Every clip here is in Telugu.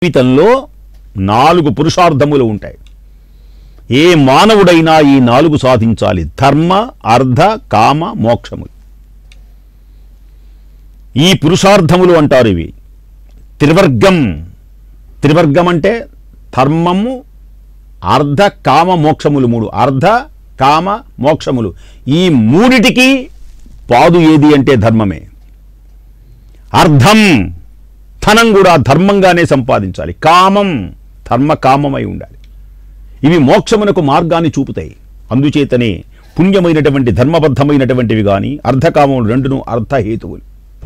జీవితంలో నాలుగు పురుషార్థములు ఉంటాయి ఏ మానవుడైనా ఈ నాలుగు సాధించాలి ధర్మ అర్ధ కామ మోక్షములు ఈ పురుషార్థములు అంటారు ఇవి త్రివర్గం త్రివర్గం అంటే ధర్మము అర్ధ కామ మోక్షములు మూడు అర్ధ కామ మోక్షములు ఈ మూడిటికి పాదు ఏది అంటే ధర్మమే అర్థం ధనం కూడా ధర్మంగానే సంపాదించాలి కామం ధర్మ కామమై ఉండాలి ఇవి మోక్షమునకు మార్గాన్ని చూపుతాయి అందుచేతనే పుణ్యమైనటువంటి ధర్మబద్ధమైనటువంటివి కానీ అర్ధకామములు రెండును అర్ధహేతువులు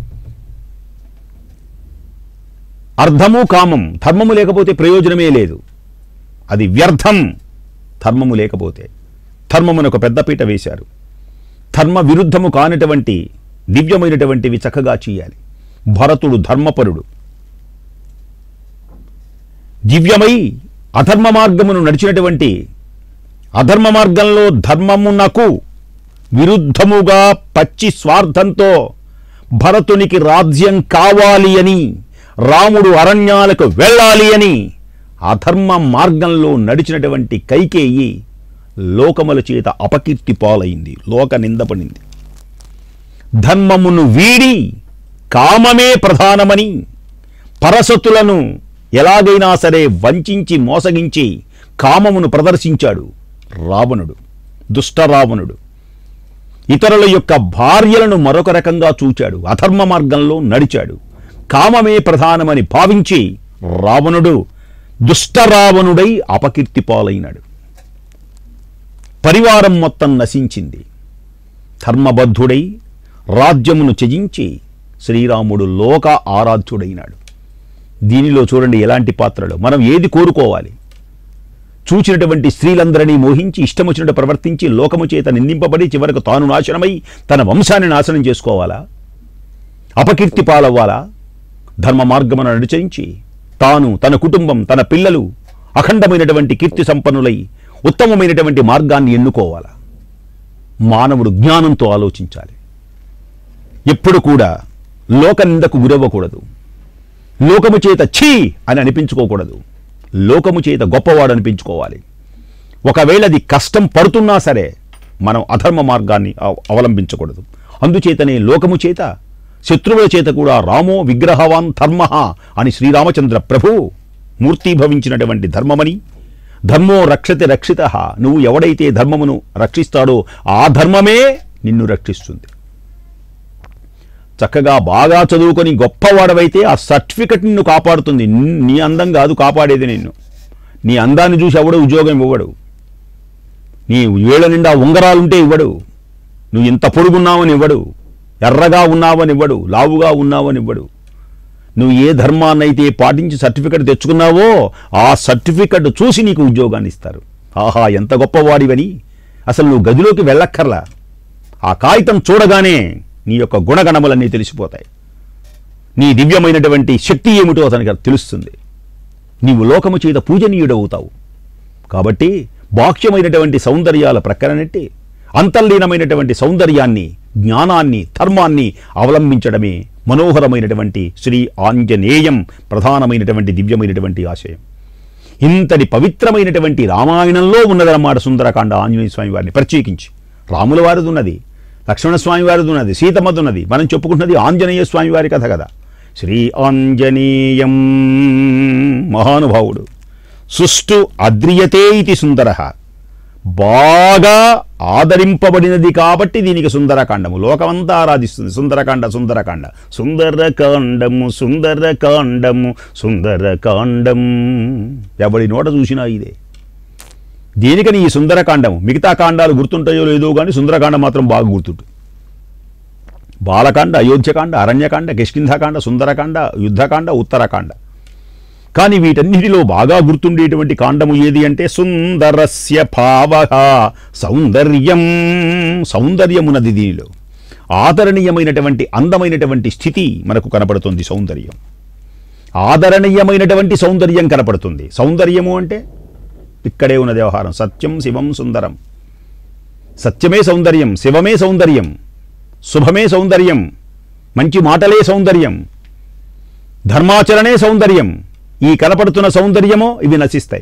అర్థము కామం ధర్మము లేకపోతే ప్రయోజనమే లేదు అది వ్యర్థం ధర్మము లేకపోతే ధర్మమునకు పెద్దపీట వేశారు ధర్మ విరుద్ధము కానటువంటి దివ్యమైనటువంటివి చక్కగా చేయాలి భరతుడు ధర్మపరుడు దివ్యమై అధర్మ మార్గమును నడిచినటువంటి అధర్మ మార్గంలో ధర్మమునకు విరుద్ధముగా పచ్చి స్వార్థంతో భరతునికి రాజ్యం కావాలి అని రాముడు అరణ్యాలకు వెళ్ళాలి అని అధర్మ మార్గంలో నడిచినటువంటి కైకేయి లోకముల చేత అపకీర్తి పాలైంది లోక నిందపడింది ధర్మమును వీడి కామమే ప్రధానమని పరసతులను ఎలాగైనా సరే వంచించి మోసగించి కామమును ప్రదర్శించాడు రావణుడు దుష్ట రావణుడు ఇతరుల యొక్క భార్యలను మరొక రకంగా చూచాడు అధర్మ మార్గంలో నడిచాడు కామమే ప్రధానమని భావించి రావణుడు దుష్ట రావణుడై అపకీర్తి పాలైనాడు పరివారం మొత్తం నశించింది ధర్మబద్ధుడై రాజ్యమును త్యజించి శ్రీరాముడు లోక ఆరాధ్యుడైనాడు దీనిలో చూడండి ఎలాంటి పాత్రలు మనం ఏది కోరుకోవాలి చూచినటువంటి స్త్రీలందరినీ మోహించి ఇష్టమొచ్చినట్టు ప్రవర్తించి లోకము చేత నిందింపబడి చివరకు తాను నాశనమై తన వంశాన్ని నాశనం చేసుకోవాలా అపకీర్తి పాలవ్వాలా ధర్మ మార్గమును అనుచరించి తాను తన కుటుంబం తన పిల్లలు అఖండమైనటువంటి కీర్తి సంపన్నులై ఉత్తమమైనటువంటి మార్గాన్ని ఎన్నుకోవాలా మానవుడు జ్ఞానంతో ఆలోచించాలి ఎప్పుడు కూడా లోక నిందకు గురవ్వకూడదు లోకము చేత ఛీ అని అనిపించుకోకూడదు లోకము చేత గొప్పవాడు అనిపించుకోవాలి ఒకవేళ అది కష్టం పడుతున్నా సరే మనం అధర్మ మార్గాన్ని అవ- అవలంబించకూడదు అందుచేతనే లోకము చేత శత్రువుల చేత కూడా రామో విగ్రహవాన్ ధర్మ అని శ్రీరామచంద్ర ప్రభు మూర్తీభవించినటువంటి ధర్మమని ధర్మో రక్షతి రక్షిత నువ్వు ఎవడైతే ధర్మమును రక్షిస్తాడో ఆ ధర్మమే నిన్ను రక్షిస్తుంది చక్కగా బాగా చదువుకొని గొప్పవాడవైతే ఆ సర్టిఫికెట్ నిన్ను కాపాడుతుంది నీ- నీ అందం కాదు కాపాడేది నిన్ను నీ అందాన్ని చూసి ఎవడు ఉద్యోగం ఇవ్వడు నీ వేళ నిండా ఉంగరాలుంటే ఇవ్వడు నువ్వు ఇంత పొడుగున్నావని ఇవ్వడు ఎర్రగా ఉన్నావని ఇవ్వడు లావుగా ఉన్నావని ఇవ్వడు నువ్వు ఏ ధర్మాన్నైతే పాటించి సర్టిఫికెట్ తెచ్చుకున్నావో ఆ సర్టిఫికెట్ చూసి నీకు ఉద్యోగాన్ని ఇస్తారు ఆహా ఎంత గొప్పవాడివని అసలు నువ్వు గదిలోకి వెళ్ళక్కర్లా ఆ కాగితం చూడగానే నీ యొక్క గుణగణములన్నీ తెలిసిపోతాయి నీ దివ్యమైనటువంటి శక్తి ఏమిటో అతనికి తెలుస్తుంది నీవు లోకము చేత పూజనీయుడవుతావు కాబట్టి బాహ్యమైనటువంటి సౌందర్యాల ప్రక్కన నెట్టి అంతర్లీనమైనటువంటి సౌందర్యాన్ని జ్ఞానాన్ని ధర్మాన్ని అవలంబించడమే మనోహరమైనటువంటి శ్రీ ఆంజనేయం ప్రధానమైనటువంటి దివ్యమైనటువంటి ఆశయం ఇంతటి పవిత్రమైనటువంటి రామాయణంలో ఉన్నదన్నమాట సుందరకాండ ఆంజనేయ స్వామి వారిని ప్రత్యేకించి రాముల వారిది ఉన్నది లక్ష్మణస్వామి వారిది ఉన్నది సీతమ్మది ఉన్నది మనం చెప్పుకుంటున్నది ఆంజనేయ స్వామి వారి కథ కదా శ్రీ ఆంజనేయం మహానుభావుడు సుష్టు అద్రియతే ఇది సుందర బాగా ఆదరింపబడినది కాబట్టి దీనికి సుందరకాండము లోకమంతా ఆరాధిస్తుంది సుందరకాండ సుందరకాండ సుందరకాండము సుందరకాండము సుందరకాండం ఎవడి నోట చూసినా ఇదే దేనికని ఈ సుందరకాండము మిగతా కాండాలు గుర్తుంటాయో లేదో కానీ సుందరకాండ మాత్రం బాగా గుర్తుంటుంది బాలకాండ అయోధ్యకాండ అరణ్యకాండ కిష్కింధకాండ సుందరకాండ యుద్ధకాండ ఉత్తరకాండ కానీ వీటన్నిటిలో బాగా గుర్తుండేటువంటి కాండము ఏది అంటే సుందరస్య భావ సౌందర్యం సౌందర్యమున్నది దీనిలో ఆదరణీయమైనటువంటి అందమైనటువంటి స్థితి మనకు కనపడుతుంది సౌందర్యం ఆదరణీయమైనటువంటి సౌందర్యం కనపడుతుంది సౌందర్యము అంటే ఇక్కడే ఉన్న వ్యవహారం సత్యం శివం సుందరం సత్యమే సౌందర్యం శివమే సౌందర్యం శుభమే సౌందర్యం మంచి మాటలే సౌందర్యం ధర్మాచరణే సౌందర్యం ఈ కనపడుతున్న సౌందర్యమో ఇవి నశిస్తాయి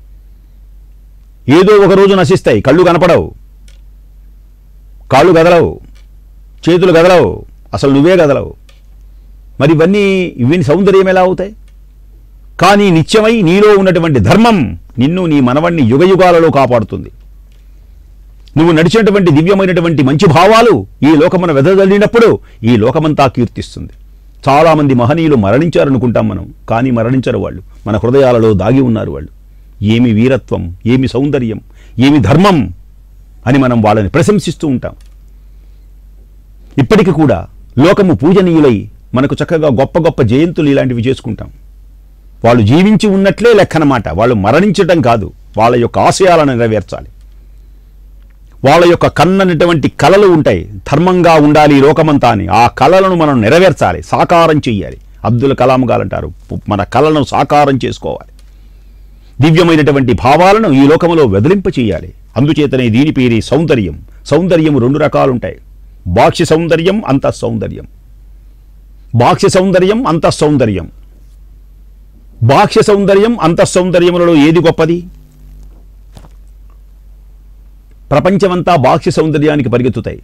ఏదో ఒక రోజు నశిస్తాయి కళ్ళు కనపడవు కాళ్ళు కదలవు చేతులు కదలవు అసలు నువ్వే కదలవు మరి ఇవన్నీ ఇవన్నీ సౌందర్యం ఎలా అవుతాయి కానీ నిత్యమై నీలో ఉన్నటువంటి ధర్మం నిన్ను నీ మనవణ్ణి యుగయుగాలలో కాపాడుతుంది నువ్వు నడిచినటువంటి దివ్యమైనటువంటి మంచి భావాలు ఈ లోకమున వెదజల్లినప్పుడు ఈ లోకమంతా కీర్తిస్తుంది చాలామంది మహనీయులు మరణించారనుకుంటాం మనం కానీ మరణించరు వాళ్ళు మన హృదయాలలో దాగి ఉన్నారు వాళ్ళు ఏమి వీరత్వం ఏమి సౌందర్యం ఏమి ధర్మం అని మనం వాళ్ళని ప్రశంసిస్తూ ఉంటాం ఇప్పటికి కూడా లోకము పూజనీయులై మనకు చక్కగా గొప్ప గొప్ప జయంతులు ఇలాంటివి చేసుకుంటాం వాళ్ళు జీవించి ఉన్నట్లే లెక్కనమాట వాళ్ళు మరణించటం కాదు వాళ్ళ యొక్క ఆశయాలను నెరవేర్చాలి వాళ్ళ యొక్క కన్ననటువంటి కళలు ఉంటాయి ధర్మంగా ఉండాలి ఈ లోకమంతా అని ఆ కళలను మనం నెరవేర్చాలి సాకారం చెయ్యాలి అబ్దుల్ కలాం గారు అంటారు మన కళలను సాకారం చేసుకోవాలి దివ్యమైనటువంటి భావాలను ఈ లోకములో వెదిలింప చేయాలి అందుచేతనే దీని పేరే సౌందర్యం సౌందర్యం రెండు రకాలుంటాయి బాక్ష్య సౌందర్యం అంత సౌందర్యం బాక్ష్య సౌందర్యం అంత సౌందర్యం బాక్ష్య సౌందర్యం అంత సౌందర్యములలో ఏది గొప్పది ప్రపంచమంతా బాక్ష్య సౌందర్యానికి పరిగెత్తుతాయి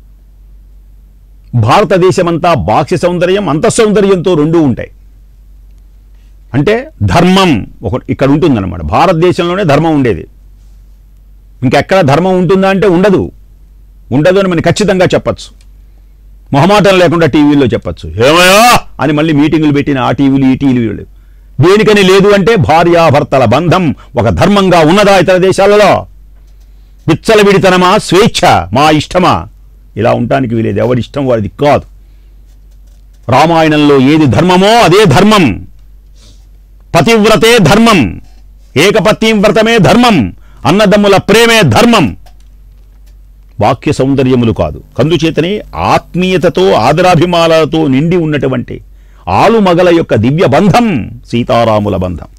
భారతదేశమంతా బాక్ష్య సౌందర్యం అంత సౌందర్యంతో రెండూ ఉంటాయి అంటే ధర్మం ఒక ఇక్కడ ఉంటుందన్నమాట భారతదేశంలోనే ధర్మం ఉండేది ఇంకెక్కడ ధర్మం ఉంటుందా అంటే ఉండదు ఉండదు అని మనం ఖచ్చితంగా చెప్పచ్చు మొహమాటం లేకుండా టీవీలో చెప్పచ్చు ఏమయ్యా అని మళ్ళీ మీటింగులు పెట్టిన ఆ టీవీలు ఈ టీవీలు దేనికని లేదు అంటే భార్యాభర్తల బంధం ఒక ధర్మంగా ఉన్నదా ఇతర దేశాలలో విచ్చలవిడితనమా స్వేచ్ఛ మా ఇష్టమా ఇలా ఉండటానికి వీలేదు ఎవరి ఇష్టం వారిది కాదు రామాయణంలో ఏది ధర్మమో అదే ధర్మం పతివ్రతే ధర్మం ఏకపత్ని వ్రతమే ధర్మం అన్నదమ్ముల ప్రేమే ధర్మం వాక్య సౌందర్యములు కాదు కందుచేతనే ఆత్మీయతతో ఆదరాభిమానాలతో నిండి ఉన్నటువంటి ఆలుమగల యొక్క దివ్య బంధం సీతారాముల బంధం